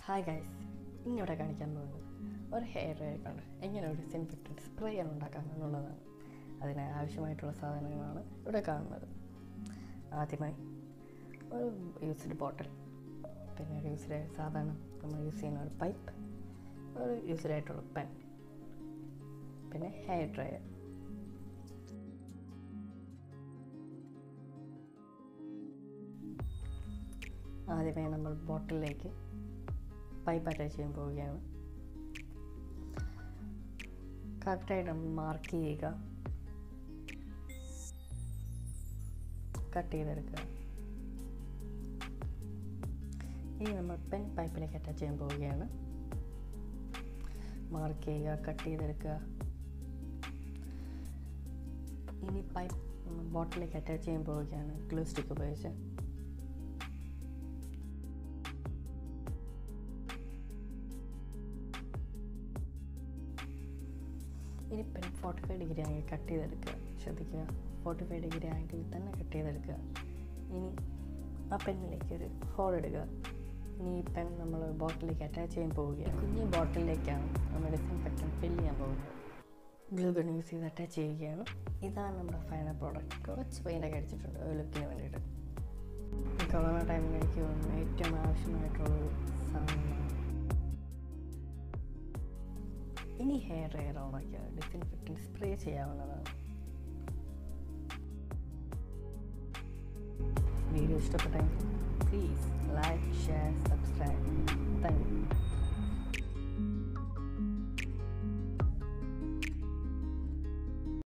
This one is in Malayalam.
ഹായ് ഗൈസ് ഇന്നിവിടെ കാണിക്കാൻ പോകുന്നത് ഒരു ഹെയർ ഡ്രയർ കൊണ്ട് എങ്ങനെ ഒരു ഡിസിൻഫെക്റ്റൻറ്റ് സ്പ്രേ ഉണ്ടാക്കാം എന്നുള്ളതാണ് അതിന് ആവശ്യമായിട്ടുള്ള സാധനങ്ങളാണ് ഇവിടെ കാണുന്നത് ആദ്യമായി ഒരു യൂസ്ഡ് ബോട്ടിൽ പിന്നെ ഒരു യൂസ്ഡ് സാധാരണ നമ്മൾ യൂസ് ചെയ്യുന്ന ഒരു പൈപ്പ് ഒരു യൂസ്ഡ് ആയിട്ടുള്ള പെൻ പിന്നെ ഹെയർ ഡ്രയർ ആദ്യമേ നമ്മൾ ബോട്ടിലേക്ക് പൈപ്പ് അറ്റാച്ച് ചെയ്യാൻ പോവുകയാണ് കറക്റ്റായിട്ട് നമ്മൾ മാർക്ക് ചെയ്യുക കട്ട് ചെയ്തെടുക്കുക ഇനി നമ്മൾ പെൻ പൈപ്പിലേക്ക് അറ്റാച്ച് ചെയ്യാൻ പോവുകയാണ് മാർക്ക് ചെയ്യുക കട്ട് ചെയ്തെടുക്കുക ഇനി പൈപ്പ് ബോട്ടിലേക്ക് അറ്റാച്ച് ചെയ്യാൻ പോവുകയാണ് ഗ്ലൂ സ്റ്റിക്ക് ഉപയോഗിച്ച് ഇനി pen forty five degree angle cut ചെയ്തെടുക്കുക ശ്രദ്ധിക്കുക ഫോർട്ടി ഫൈവ് ഡിഗ്രി ആംഗിളിൽ തന്നെ കട്ട് ചെയ്തെടുക്കുക ഇനി ആ പെന്നിലേക്ക് ഒരു ഹോൾ ഇടുക ഇനി ഈ പെൻ നമ്മൾ ബോട്ടിലേക്ക് അറ്റാച്ച് ചെയ്യാൻ പോവുകയാണ് കുഞ്ഞി ബോട്ടിലേക്കാണ് നമ്മൾ ഡിസിൻഫെക്റ്റൻ ഫില്ല് ചെയ്യാൻ പോകുന്നത് ഗ്ലൂ ഗൺ യൂസ് ചെയ്ത് അറ്റാച്ച് ചെയ്യുകയാണ് ഇതാണ് നമ്മുടെ ഫൈനൽ പ്രോഡക്റ്റ് കുറച്ച് പെയിൻ്റൊക്കെ അടിച്ചിട്ടുണ്ട് ഒരു ലുക്കിന് വേണ്ടിയിട്ട് ഈ കൊറോണ ടൈമിൽ എനിക്ക് തോന്നുന്നു ഏറ്റവും ആവശ്യമായിട്ടുള്ളൊരു സാധനമാണ് ഇനി ഹെയർ ഡ്രയർ ഓണാക്കിയാൽ ഡിസിൻഫെക്റ്റൻറ്റ് സ്പ്രേ ചെയ്യാവുന്നതാണ് വീഡിയോ ഇഷ്ടപ്പെട്ടെങ്കിൽ please like share subscribe thank U